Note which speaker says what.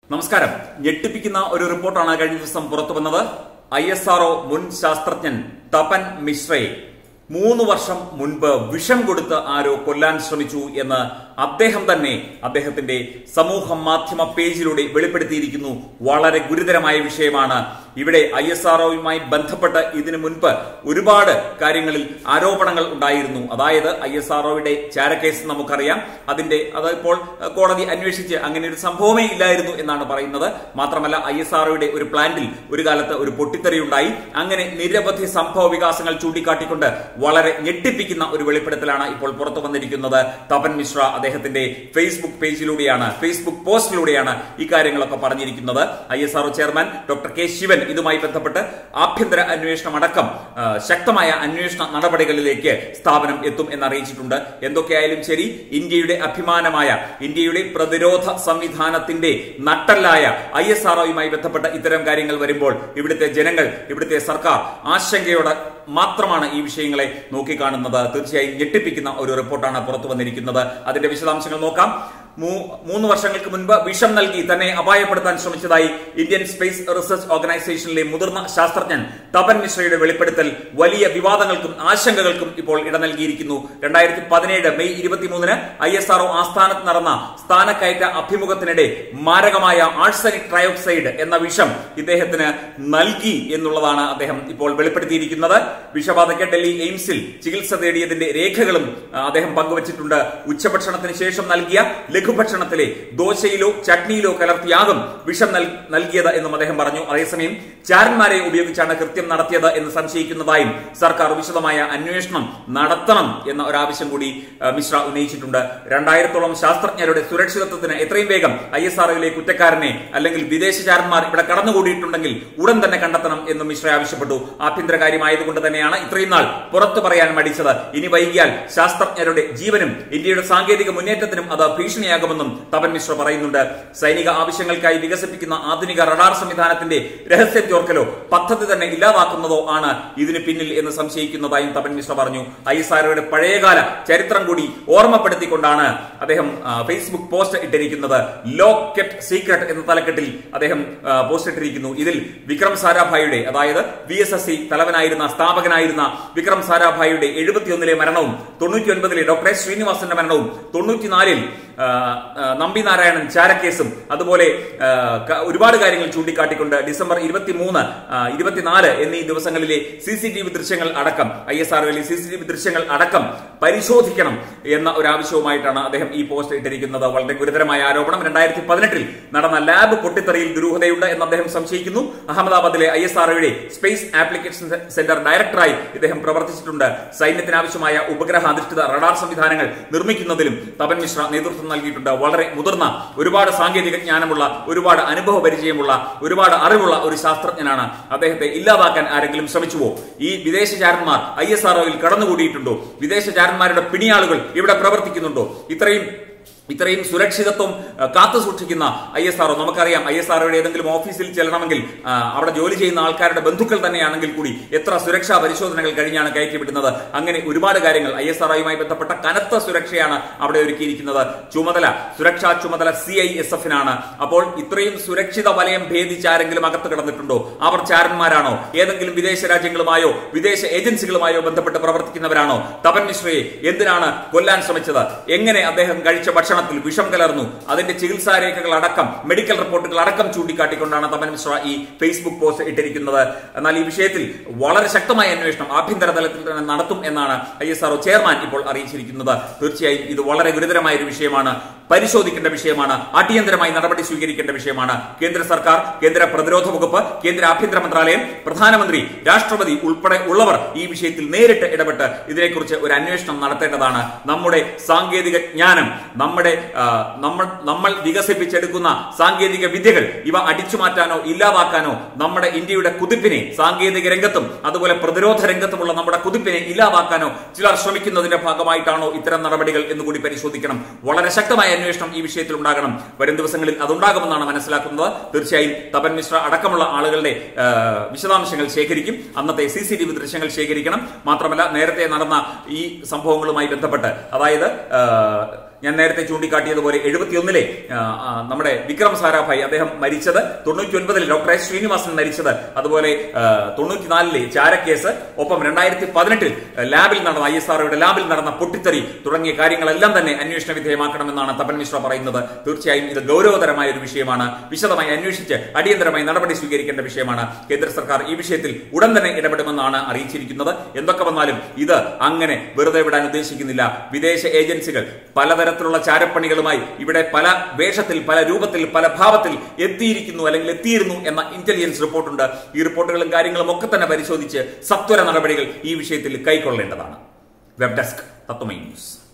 Speaker 1: നമസ്കാരം ഞെട്ടിപ്പിക്കുന്ന ഒരു റിപ്പോർട്ടാണ് കഴിഞ്ഞ ദിവസം പുറത്തു വന്നത് ഐ എസ് ആർഒ മുൻ ശാസ്ത്രജ്ഞൻ തപൻ മിശ്രയെ മൂന്ന് വർഷം മുൻപ് വിഷം കൊടുത്ത് ആരോ കൊല്ലാൻ ശ്രമിച്ചു എന്ന് അദ്ദേഹം തന്നെ അദ്ദേഹത്തിന്റെ സമൂഹ മാധ്യമ പേജിലൂടെ വെളിപ്പെടുത്തിയിരിക്കുന്നു വളരെ ഗുരുതരമായ വിഷയമാണ് ഇവിടെ ഐ എസ് ആർഒയുമായി ബന്ധപ്പെട്ട് ഇതിനു മുൻപ് ഒരുപാട് കാര്യങ്ങളിൽ ആരോപണങ്ങൾ ഉണ്ടായിരുന്നു അതായത് ഐ എസ് ആർഒയുടെ ചാരക്കേസ് നമുക്കറിയാം അതിന്റെ അത് ഇപ്പോൾ അഹ്, കോടതി അന്വേഷിച്ച് അങ്ങനെ ഒരു സംഭവമേ ഇല്ലായിരുന്നു എന്നാണ് പറയുന്നത് മാത്രമല്ല ഐ എസ് ആർഒയുടെ ഒരു പ്ലാന്റിൽ ഒരു കാലത്ത് ഒരു പൊട്ടിത്തെറിയുണ്ടായി അങ്ങനെ നിരവധി സംഭവ വികാസങ്ങൾ ചൂണ്ടിക്കാട്ടിക്കൊണ്ട് വളരെ ഞെട്ടിപ്പിക്കുന്ന ഒരു വെളിപ്പെടുത്തലാണ് ഇപ്പോൾ പുറത്തു വന്നിരിക്കുന്നത് തപൻ മിശ്ര അദ്ദേഹത്തിന്റെ ഫേസ്ബുക്ക് പേജിലൂടെയാണ് ഫേസ്ബുക്ക് പോസ്റ്റിലൂടെയാണ് ഇക്കാര്യങ്ങളൊക്കെ പറഞ്ഞിരിക്കുന്നത് I S R O chairman doctor K Sivan ഇതുമായി ബന്ധപ്പെട്ട് ആഭ്യന്തര അന്വേഷണം അടക്കം ആ, ശക്തമായ അന്വേഷണ നടപടികളിലേക്ക് സ്ഥാപനം എത്തും എന്നറിയിച്ചിട്ടുണ്ട് എന്തൊക്കെയായാലും ശരി ഇന്ത്യയുടെ അഭിമാനമായ ഇന്ത്യയുടെ പ്രതിരോധ സംവിധാനത്തിന്റെ നട്ടല്ലായ ഐ എസ് ആർഒയുമായി ബന്ധപ്പെട്ട ഇത്തരം കാര്യങ്ങൾ വരുമ്പോൾ ഇവിടുത്തെ ജനങ്ങൾ ഇവിടുത്തെ സർക്കാർ ആശങ്കയോടെ മാത്രമാണ് ഈ വിഷയങ്ങളെ നോക്കിക്കാണുന്നത് തീർച്ചയായും ഞെട്ടിപ്പിക്കുന്ന ഒരു റിപ്പോർട്ടാണ് പുറത്തു വന്നിരിക്കുന്നത് അതിന്റെ വിശദാംശങ്ങൾ നോക്കാം മൂ- മൂന്ന് വർഷങ്ങൾക്ക് മുൻപ് വിഷം നൽകി തന്നെ അപായപ്പെടുത്താൻ ശ്രമിച്ചതായി ഇന്ത്യൻ സ്പേസ് റിസർച്ച് ഓർഗനൈസേഷനിലെ മുതിർന്ന ശാസ്ത്രജ്ഞൻ തപൻ മിശ്രയുടെ വെളിപ്പെടുത്തൽ വലിയ വിവാദങ്ങൾക്കും ആശങ്കകൾക്കും ഇപ്പോൾ ഇട നൽകിയിരിക്കുന്നു രണ്ടായിരത്തി പതിനേഴ് മെയ് ഇരുപത്തിമൂന്നിന് ഐ എസ് ആർഒ ആസ്ഥാനത്ത് നടന്ന സ്ഥാനക്കയറ്റ അഭിമുഖത്തിനിടെ മാരകമായ ആഴ്സനിക് ട്രയോക്സൈഡ് എന്ന വിഷം ഇദ്ദേഹത്തിന് നൽകി എന്നുള്ളതാണ് അദ്ദേഹം ഇപ്പോൾ വെളിപ്പെടുത്തിയിരിക്കുന്നത് വിഷബാധയ്ക്ക് ഡൽഹി എയിംസിൽ ചികിത്സ തേടിയതിന്റെ രേഖകളും ആ, അദ്ദേഹം പങ്കുവച്ചിട്ടുണ്ട് ഉച്ചഭക്ഷണത്തിന് ശേഷം നൽകിയ ലഘുഭക്ഷണത്തിലെ ദോശയിലോ ചട്നിയിലോ കലർത്തിയാകും വിഷം നൽ- നൽകിയത് എന്നും അദ്ദേഹം പറഞ്ഞു അതേസമയം ചാരന്മാരെ ഉപയോഗിച്ചാണ് കൃത്യം നടത്തിയത് എന്ന് സംശയിക്കുന്നതായും സർക്കാർ വിശദമായ അന്വേഷണം നടത്തണം എന്ന ഒരാവശ്യം കൂടി ആ, മിശ്ര ഉന്നയിച്ചിട്ടുണ്ട് രണ്ടായിരത്തോളം ശാസ്ത്രജ്ഞരുടെ സുരക്ഷിതത്വത്തിന് എത്രയും വേഗം ഐ എസ് ആർഒയിലെ കുറ്റക്കാരനെ അല്ലെങ്കിൽ വിദേശ ചാരന്മാർ ഇവിടെ കടന്നുകൂടിയിട്ടുണ്ടെങ്കിൽ ഉടൻ തന്നെ കണ്ടെത്തണം എന്നും മിശ്ര ആവശ്യപ്പെട്ടു ആഭ്യന്തരകാര്യമായതുകൊണ്ട് തന്നെയാണ് ഇത്രയും നാൾ പുറത്തു പറയാൻ മടിച്ചത് ഇനി വൈകിയാൽ ശാസ്ത്രജ്ഞരുടെ ജീവനും ഇന്ത്യയുടെ സാങ്കേതിക മുന്നേറ്റത്തിനും അത് ഭീഷണിയാകുമെന്നും തപൻ മിശ്ര പറയുന്നുണ്ട് സൈനിക ആവശ്യങ്ങൾക്കായി വികസിപ്പിക്കുന്ന ആധുനിക റഡാർ സംവിധാനത്തിന്റെ രഹസ്യം ചോർക്കലോ പദ്ധതി തന്നെ ഇല്ലാതാക്കുന്നതോ ആണ് ഇതിന് പിന്നിൽ എന്ന് സംശയിക്കുന്നതായും തപൻ മിശ്ര പറഞ്ഞു ഐ എസ് ആർഒയുടെ പഴയകാല ചരിത്രം കൂടി ഓർമ്മപ്പെടുത്തിക്കൊണ്ടാണ് അദ്ദേഹം ആ, ഫേസ്ബുക്ക് പോസ്റ്റ് ഇട്ടിരിക്കുന്നത് ലോ കെപ്റ്റ് സീക്രട്ട് എന്ന തലക്കെട്ടിൽ അദ്ദേഹം ആ, പോസ്റ്റ് ഇട്ടിരിക്കുന്നു ഇതിൽ വിക്രം സാരാഭായിയുടെ അതായത് വി എസ് എസ് സി തലവനായിരുന്ന സ്ഥാപകനായിരുന്ന വിക്രം സാരാഭായിയുടെ എഴുപത്തിയൊന്നിലെ മരണവും തൊണ്ണൂറ്റി ഒൻപതിലെ ഡോക്ടർ എസ് ശ്രീനിവാസന്റെ മരണവും തൊണ്ണൂറ്റിനാലിൽ ആ, ആ, നമ്പി നാരായണൻ ചാരക്കേസും അതുപോലെ ആ, ക- ഒരുപാട് കാര്യങ്ങൾ ചൂണ്ടിക്കാട്ടിക്കൊണ്ട് ഡിസംബർ ഇരുപത്തിമൂന്ന് ഇരുപത്തിനാല് എന്നീ ദിവസങ്ങളിലെ സി സി ടി വി ദൃശ്യങ്ങൾ അടക്കം ഐ എസ് ആർഒയിലെ സി സി ടി വി ദൃശ്യങ്ങൾ അടക്കം പരിശോധിക്കണം എന്ന ഒരു ആവശ്യവുമായിട്ടാണ് അദ്ദേഹം ഈ പോസ്റ്റ് ഇട്ടിരിക്കുന്നത് വളരെ ഗുരുതരമായ ആരോപണം രണ്ടായിരത്തി പതിനെട്ടിൽ നടന്ന ലാബ് പൊട്ടിത്തെറിയിൽ ദുരൂഹതയുണ്ട് എന്ന് അദ്ദേഹം സംശയിക്കുന്നു അഹമ്മദാബാദിലെ ഐ എസ് ആർഒയുടെ സ്പേസ് ആപ്ലിക്കേഷൻ സെന്റർ ഡയറക്ടറായി ഇദ്ദേഹം പ്രവർത്തിച്ചിട്ടുണ്ട് സൈന്യത്തിനാവശ്യമായ ഉപഗ്രഹ അധിഷ്ഠിത റഡാർ സംവിധാനങ്ങൾ നിർമ്മിക്കുന്നതിലും തപൻ മിശ്ര നേതൃത്വം നൽകിയിട്ടുണ്ട് വളരെ മുതിർന്ന ഒരുപാട് സാങ്കേതിക ജ്ഞാനമുള്ള ഒരുപാട് അനുഭവ പരിചയമുള്ള ഒരുപാട് അറിവുള്ള ഒരു ശാസ്ത്രജ്ഞനാണ് അദ്ദേഹത്തെ ഇല്ലാതാക്കാൻ ആരെങ്കിലും ശ്രമിച്ചുവോ ഈ വിദേശ ചാരന്മാർ ഐ എസ് ആർഒയിൽ കടന്നുകൂടിയിട്ടുണ്ടോ വിദേശ ചാരന്മാരുടെ പിണിയാളുകൾ ഇവിടെ പ്രവർത്തിക്കുന്നുണ്ടോ ഇത്രയും ഇത്രയും സുരക്ഷിതത്വം ആ, കാത്തു സൂക്ഷിക്കുന്ന ഐ എസ് ആർഒ നമുക്കറിയാം ഐ എസ് ആർഒയുടെ ഏതെങ്കിലും ഓഫീസിൽ ചെല്ലണമെങ്കിൽ ആ, അവിടെ ജോലി ചെയ്യുന്ന ആൾക്കാരുടെ ബന്ധുക്കൾ തന്നെയാണെങ്കിൽ കൂടി എത്ര സുരക്ഷാ പരിശോധനകൾ കഴിഞ്ഞാണ് കയറ്റിവിടുന്നത് അങ്ങനെ ഒരുപാട് കാര്യങ്ങൾ ഐ എസ് ആർഒയുമായി ബന്ധപ്പെട്ട കനത്ത സുരക്ഷയാണ് അവിടെ ഒരുക്കിയിരിക്കുന്നത് ചുമതല സുരക്ഷാ ചുമതല സി ഐ എസ് എഫിനാണ് അപ്പോൾ ഇത്രയും സുരക്ഷിത വലയം ഭേദിച്ച് ആരെങ്കിലും അകത്ത് കിടന്നിട്ടുണ്ടോ അവർ ചാരന്മാരാണോ ഏതെങ്കിലും വിദേശ രാജ്യങ്ങളുമായോ വിദേശ ഏജൻസികളുമായോ ബന്ധപ്പെട്ട് പ്രവർത്തിക്കുന്നവരാണോ തപൻ മിശ്രയെ എന്തിനാണ് കൊല്ലാൻ ശ്രമിച്ചത് എങ്ങനെ അദ്ദേഹം കഴിച്ച ഭക്ഷണത്തിൽ വിഷം കലർന്നു അതിന്റെ ചികിത്സാ രേഖകൾ അടക്കം മെഡിക്കൽ റിപ്പോർട്ടുകൾ അടക്കം ചൂണ്ടിക്കാട്ടിക്കൊണ്ടാണ് തപൻ മിശ്ര ഈ ഫേസ്ബുക്ക് പോസ്റ്റ് ഇട്ടിരിക്കുന്നത് എന്നാൽ ഈ വിഷയത്തിൽ വളരെ ശക്തമായ അന്വേഷണം ആഭ്യന്തര തലത്തിൽ തന്നെ നടത്തും എന്നാണ് ഐ എസ് ആർഒ ചെയർമാൻ ഇപ്പോൾ അറിയിച്ചിരിക്കുന്നത് തീർച്ചയായും ഇത് വളരെ ഗുരുതരമായ ഒരു വിഷയമാണ് പരിശോധിക്കേണ്ട വിഷയമാണ് അടിയന്തരമായി നടപടി സ്വീകരിക്കേണ്ട വിഷയമാണ് കേന്ദ്ര സർക്കാർ കേന്ദ്ര പ്രതിരോധ വകുപ്പ് കേന്ദ്ര ആഭ്യന്തര മന്ത്രാലയം പ്രധാനമന്ത്രി രാഷ്ട്രപതി ഉൾപ്പെടെ ഉള്ളവർ ഈ വിഷയത്തിൽ നേരിട്ട് ഇടപെട്ട് ഇതിനെക്കുറിച്ച് ഒരു അന്വേഷണം നടത്തേണ്ടതാണ് നമ്മുടെ സാങ്കേതിക ജ്ഞാനം നമ്മുടെ ആ, നമ്മൾ നമ്മൾ വികസിപ്പിച്ചെടുക്കുന്ന സാങ്കേതിക വിദ്യകൾ ഇവ അടിച്ചു മാറ്റാനോ ഇല്ലാതാക്കാനോ നമ്മുടെ ഇന്ത്യയുടെ കുതിപ്പിനെ സാങ്കേതിക രംഗത്തും അതുപോലെ പ്രതിരോധ രംഗത്തുമുള്ള നമ്മുടെ കുതിപ്പിനെ ഇല്ലാതാക്കാനോ ചിലർ ശ്രമിക്കുന്നതിന്റെ ഭാഗമായിട്ടാണോ ഇത്തരം നടപടികൾ എന്നുകൂടി പരിശോധിക്കണം വളരെ ശക്തമായ അന്വേഷണം ഈ വിഷയത്തിൽ ഉണ്ടാകണം വരും ദിവസങ്ങളിൽ അതുണ്ടാകുമെന്നാണ് മനസ്സിലാക്കുന്നത് തീർച്ചയായും തപൻ മിശ്ര അടക്കമുള്ള ആളുകളുടെ ആ, വിശദാംശങ്ങൾ ശേഖരിക്കും അന്നത്തെ സി സി ടി വി ദൃശ്യങ്ങൾ ശേഖരിക്കണം മാത്രമല്ല നേരത്തെ നടന്ന ഈ സംഭവങ്ങളുമായി ബന്ധപ്പെട്ട് അതായത് ആ, ഞാൻ നേരത്തെ ചൂണ്ടിക്കാട്ടിയതുപോലെ എഴുപത്തിയൊന്നിലെ ആ, ആ, നമ്മുടെ വിക്രം സാരാഭായ് അദ്ദേഹം മരിച്ചത് തൊണ്ണൂറ്റി ഒൻപതിൽ ഡോക്ടർ എസ് ശ്രീനിവാസൻ മരിച്ചത് അതുപോലെ ആ, തൊണ്ണൂറ്റിനാലിലെ ചാരക്കേസ് ഒപ്പം രണ്ടായിരത്തി പതിനെട്ടിൽ ലാബിൽ നടന്ന ഐ എസ് ആർഒയുടെ ലാബിൽ നടന്ന പൊട്ടിത്തെറി തുടങ്ങിയ കാര്യങ്ങളെല്ലാം തന്നെ അന്വേഷണ വിധേയമാക്കണമെന്നാണ് തപൻ മിശ്ര പറയുന്നത് തീർച്ചയായും ഇത് ഗൗരവതരമായ ഒരു വിഷയമാണ് വിശദമായി അന്വേഷിച്ച് അടിയന്തരമായി നടപടി സ്വീകരിക്കേണ്ട വിഷയമാണ് കേന്ദ്ര സർക്കാർ ഈ വിഷയത്തിൽ ഉടൻ തന്നെ ഇടപെടുമെന്നാണ് അറിയിച്ചിരിക്കുന്നത് എന്തൊക്കെ വന്നാലും ഇത് അങ്ങനെ വെറുതെ വിടാൻ ഉദ്ദേശിക്കുന്നില്ല വിദേശ ഏജൻസികൾ പലതരത്തിലുള്ള ചാരപ്പണികളുമായി ഇവിടെ പല വേഷത്തിൽ പല രൂപത്തിൽ പല ഭാവത്തിൽ എത്തിയിരിക്കുന്നു അല്ലെങ്കിൽ എത്തിയിരുന്നു എന്ന ഇന്റലിജൻസ് റിപ്പോർട്ടുണ്ട് ഈ റിപ്പോർട്ടുകളും കാര്യങ്ങളും ഒക്കെ തന്നെ പരിശോധിച്ച് സത്വര നടപടികൾ ഈ വിഷയത്തിൽ കൈക്കൊള്ളേണ്ടതാണ് വെബ് ഡെസ്ക് തത്വമൈ ന്യൂസ്